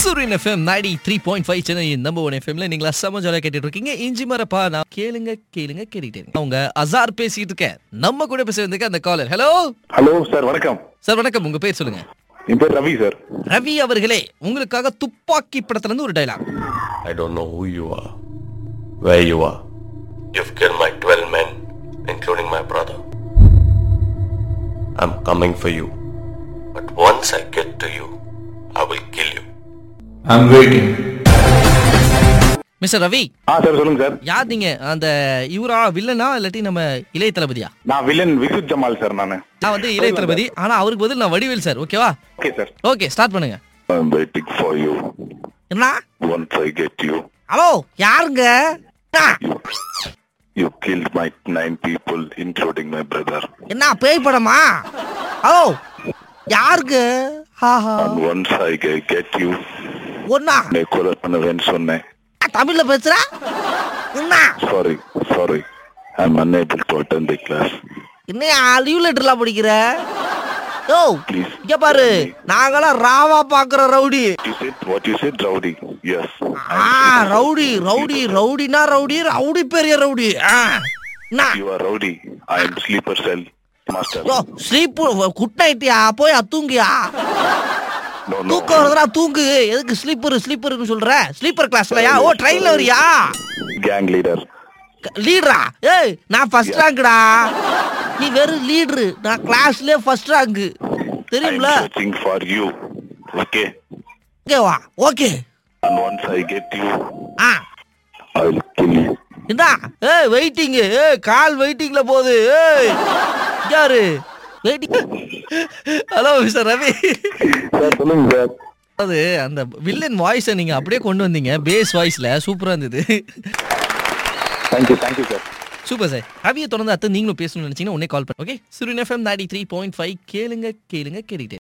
சூரியன் F M ninety three point five Chennai number one எஃப்எம்ல நீங்களா செம ஜாலியாக கேட்டுட்டு இருக்கீங்க இஞ்சி மரப்பா நான் கேளுங்க கேளுங்க கேட்டுட்டே இருக்கேன் அவங்க அசார் பேசிட்டு இருக்கேன் நம்ம கூட பேச வந்திருக்க அந்த காலர் ஹலோ ஹலோ சார் வணக்கம் சார் வணக்கம் உங்க பேர் சொல்லுங்க என் பேர் ரவி சார் ரவி அவர்களே உங்களுக்காக துப்பாக்கி படத்துல இருந்து ஒரு dialogue I don't know who you are, where you are. You've killed my 12 men, including my brother. I'm coming for you. But once I get to you, I will kill you. I'm waiting. Mister Ravi ஆ sir சொல்லுங்க sir யார் நீங்க அந்த இவரா வில்லனா இல்லாட்டி நம்ம இளைய தளபதியா நான் வில்லன் விசுத் ஜமால் சார் நான் நான் வந்து இளைய தளபதி ஆனா அவருக்கு பதில் நான் வடிவேல் சார் ஓகேவா ஓகே சார் ஓகே ஸ்டார்ட் பண்ணுங்க I'm waiting for you. என்ன Once I get you, hello யாருங்க என்ன? you killed my nine people, including my brother. என்ன பேய் படமா ஹலோ யாருக்கு ஆஹா And once I ge- get you, ஒன்னா என்னை கொலை பண்ணுவேன்னு சொன்னேன் தமிழ்ல பேசுற என்ன sorry sorry I'm unable to attend the class. என்னையா லீவ் லெட்டர்லாம் படிக்கிற ஓ Please. இங்க பாரு நாங்களாம் ராவா பாக்குற rowdy You said what you said, rowdy. Yes. ஆ ரவுடி ரவுடி ரவுடினா ரவுடி ரவுடி பெரிய ரவுடி ஆ என்ன You are rowdy. I am sleeper cell master. Oh sleep good நைட்டியா போய் தூங்கியா No, no. தூக்கம் வருதுடா தூங்கு எதுக்கு ஸ்லீப்பர் ஸ்லீப்பர்னு சொல்ற ஸ்லீப்பர் கிளாஸ்லயா ஓ ட்ரெயின்ல வரியா Gang leader. லீடரா ஏய் நான் ஃபர்ஸ்ட் ரேங்க்டா நீ வெறும் லீடரு நான் கிளாஸ்லயே ஃபர்ஸ்ட் ரேங்க் I am தெரியும்ல searching for you. Okay. ஓகேவா okay And once I get you, ஆ I will kill you. என்ன ஏய் வெயிட்டிங் ஏய் கால் வெயிட்டிங்ல போகுது ஏய் யாரு waiting hello mister Ravi sir சொல்லுங்க சார் அது அந்த வில்லன் வாய்ஸை நீங்க அப்படியே கொண்டு வந்தீங்க பேஸ் வாய்ஸ்ல சூப்பரா இருந்தது thank you thank you sir super sir ரவியை தொடர்ந்து அத்தை நீங்களும் பேசணும்னு நினைச்சீங்கன்னா உடனே கால் பண்ணு ஓகே சுரின் FM ninety three point five கேளுங்க கேளுங்க கேட்டுக்கிட்டே